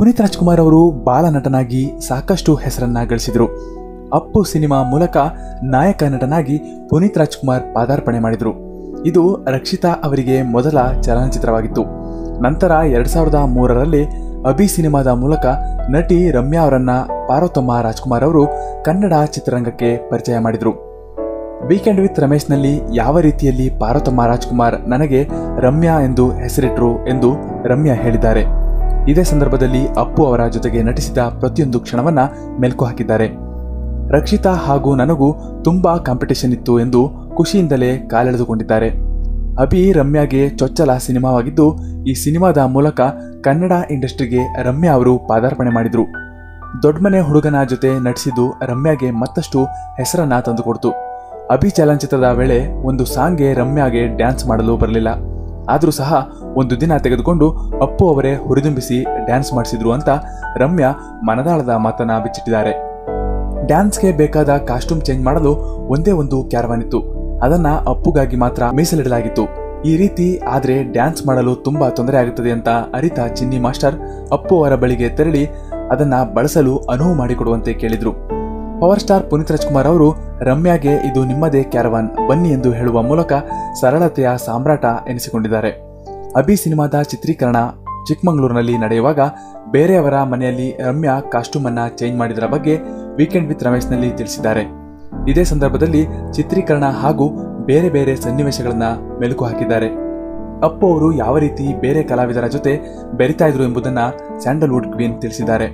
ಪುನೀತ್ ರಾಜ್ಕುಮಾರ್ ಅವರು ಬಾಲ ನಟನಾಗಿ ಸಾಕಷ್ಟು ಹೆಸರನ್ನ ಗಳಿಸಿದರು ಅಪ್ಪು ಸಿನಿಮಾ ಮೂಲಕ ನಾಯಕ ನಟನಾಗಿ ಪುನೀತ್ ರಾಜ್ಕುಮಾರ್ ಪಾದಾರ್ಪಣೆ ಮಾಡಿದರು ಇದು ರಕ್ಷಿತಾ ಅವರಿಗೆ ಮೊದಲ ಚಲನಚಿತ್ರವಾಗಿತ್ತು ನಂತರ ಎರಡ್ ಸಾವಿರದ ಮೂರರಲ್ಲಿ ಅಭಿ ಸಿನಿಮಾದ ಮೂಲಕ ನಟಿ ರಮ್ಯಾ ಅವರನ್ನ ಪಾರ್ವತಮ್ಮ ರಾಜ್ಕುಮಾರ್ ಅವರು ಕನ್ನಡ ಚಿತ್ರರಂಗಕ್ಕೆ ಪರಿಚಯ ಮಾಡಿದರು ವೀಕೆಂಡ್ ವಿತ್ ರಮೇಶ್ನಲ್ಲಿ ಯಾವ ರೀತಿಯಲ್ಲಿ ಪಾರ್ವತಮ್ಮ ರಾಜ್ಕುಮಾರ್ ನನಗೆ ರಮ್ಯಾ ಎಂದು ಹೆಸರಿಟ್ರು ಎಂದು ರಮ್ಯಾ ಹೇಳಿದ್ದಾರೆ ಇದೇ ಸಂದರ್ಭದಲ್ಲಿ ಅಪ್ಪು ಅವರ ಜೊತೆಗೆ ನಟಿಸಿದ ಪ್ರತಿಯೊಂದು ಕ್ಷಣವನ್ನ ಮೆಲುಕು ಹಾಕಿದ್ದಾರೆ ರಕ್ಷಿತಾ ಹಾಗೂ ನನಗೂ ತುಂಬಾ ಕಾಂಪಿಟೇಷನ್ ಇತ್ತು ಎಂದು ಖುಷಿಯಿಂದಲೇ ಕಾಲೆಳೆದುಕೊಂಡಿದ್ದಾರೆ ಅಭಿ ರಮ್ಯಾಗೆ ಚೊಚ್ಚಲ ಸಿನಿಮಾವಾಗಿದ್ದು ಈ ಸಿನಿಮಾದ ಮೂಲಕ ಕನ್ನಡ ಇಂಡಸ್ಟ್ರಿಗೆ ರಮ್ಯಾ ಅವರು ಪಾದಾರ್ಪಣೆ ಮಾಡಿದ್ರು ದೊಡ್ಡಮನೆ ಹುಡುಗನ ಜೊತೆ ನಟಿಸಿದ್ದು ರಮ್ಯಾಗೆ ಮತ್ತಷ್ಟು ಹೆಸರನ್ನ ತಂದುಕೊಡ್ತು ಅಭಿ ಚಲನಚಿತ್ರದ ವೇಳೆ ಒಂದು ಸಾಂಗ್ಗೆ ರಮ್ಯಾಗೆ ಡ್ಯಾನ್ಸ್ ಮಾಡಲು ಬರಲಿಲ್ಲ ಆದರೂ ಸಹ ಒಂದು ದಿನ ತೆಗೆದುಕೊಂಡು ಅಪ್ಪು ಅವರೇ ಹುರಿದುಂಬಿಸಿ ಡ್ಯಾನ್ಸ್ ಮಾಡಿಸಿದ್ರು ಅಂತ ರಮ್ಯಾ ಮನದಾಳದ ಮಾತನ್ನ ಬಿಚ್ಚಿಟ್ಟಿದ್ದಾರೆ ಡ್ಯಾನ್ಸ್ಗೆ ಬೇಕಾದ ಕಾಸ್ಟ್ಯೂಮ್ ಚೇಂಜ್ ಮಾಡಲು ಒಂದೇ ಒಂದು ಕ್ಯಾರವಾನ್ ಇತ್ತು ಅದನ್ನ ಅಪ್ಪುಗಾಗಿ ಮಾತ್ರ ಮೀಸಲಿಡಲಾಗಿತ್ತು ಈ ರೀತಿ ಆದ್ರೆ ಡ್ಯಾನ್ಸ್ ಮಾಡಲು ತುಂಬಾ ತೊಂದರೆ ಆಗುತ್ತದೆ ಅಂತ ಅರಿತ ಚಿನ್ನಿ ಮಾಸ್ಟರ್ ಅಪ್ಪು ಅವರ ಬಳಿಗೆ ತೆರಳಿ ಅದನ್ನ ಬಳಸಲು ಅನುವು ಮಾಡಿಕೊಡುವಂತೆ ಕೇಳಿದ್ರು ಪವರ್ ಸ್ಟಾರ್ ಪುನೀತ್ ರಾಜ್ಕುಮಾರ್ ಅವರು ರಮ್ಯಾಗೆ ಇದು ನಿಮ್ಮದೇ ಕ್ಯಾರವಾನ್ ಬನ್ನಿ ಎಂದು ಹೇಳುವ ಮೂಲಕ ಸರಳತೆಯ ಸಾಮ್ರಾಟ ಎನಿಸಿಕೊಂಡಿದ್ದಾರೆ ಅಭಿ ಸಿನಿಮಾದ ಚಿತ್ರೀಕರಣ ಚಿಕ್ಕಮಗಳೂರಿನಲ್ಲಿ ನಡೆಯುವಾಗ ಬೇರೆಯವರ ಮನೆಯಲ್ಲಿ ರಮ್ಯಾ ಕಾಸ್ಟ್ಯೂಮ್ ಅನ್ನ ಚೇಂಜ್ ಮಾಡಿದರ ಬಗ್ಗೆ ವೀಕೆಂಡ್ ವಿತ್ ರಮೇಶ್ನಲ್ಲಿ ತಿಳಿಸಿದ್ದಾರೆ ಇದೇ ಸಂದರ್ಭದಲ್ಲಿ ಚಿತ್ರೀಕರಣ ಹಾಗೂ ಬೇರೆ ಬೇರೆ ಸನ್ನಿವೇಶಗಳನ್ನ ಮೆಲುಕು ಹಾಕಿದ್ದಾರೆ ಅಪ್ಪು ಅವರು ಯಾವ ರೀತಿ ಬೇರೆ ಕಲಾವಿದರ ಜೊತೆ ಬೆರಿತಾ ಇದ್ರು ಎಂಬುದನ್ನ ಸ್ಯಾಂಡಲ್ವುಡ್ ಕ್ವೀನ್ ತಿಳಿಸಿದ್ದಾರೆ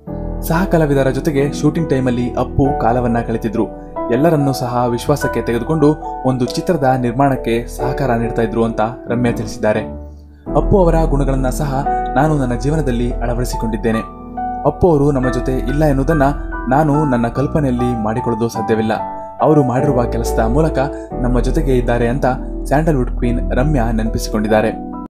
ಸಹ ಕಲಾವಿದರ ಜೊತೆಗೆ ಶೂಟಿಂಗ್ ಟೈಮಲ್ಲಿ ಅಪ್ಪು ಕಾಲವನ್ನ ಕಳೆತಿದ್ರು ಎಲ್ಲರನ್ನೂ ಸಹ ವಿಶ್ವಾಸಕ್ಕೆ ತೆಗೆದುಕೊಂಡು ಒಂದು ಚಿತ್ರದ ನಿರ್ಮಾಣಕ್ಕೆ ಸಹಕಾರ ನೀಡ್ತಾ ಇದ್ರು ಅಂತ ರಮ್ಯಾ ತಿಳಿಸಿದ್ದಾರೆ ಅಪ್ಪು ಅವರ ಗುಣಗಳನ್ನ ಸಹ ನಾನು ನನ್ನ ಜೀವನದಲ್ಲಿ ಅಳವಡಿಸಿಕೊಂಡಿದ್ದೇನೆ ಅಪ್ಪು ಅವರು ನಮ್ಮ ಜೊತೆ ಇಲ್ಲ ಎನ್ನುವುದನ್ನ ನಾನು ನನ್ನ ಕಲ್ಪನೆಯಲ್ಲಿ ಮಾಡಿಕೊಳ್ಳಲು ಸಾಧ್ಯವಿಲ್ಲ ಅವರು ಮಾಡಿರುವ ಕೆಲಸದ ಮೂಲಕ ನಮ್ಮ ಜೊತೆಗೆ ಇದ್ದಾರೆ ಅಂತ ಸ್ಯಾಂಡಲ್ವುಡ್ ಕ್ವೀನ್ ರಮ್ಯಾ ನೆನಪಿಸಿಕೊಂಡಿದ್ದಾರೆ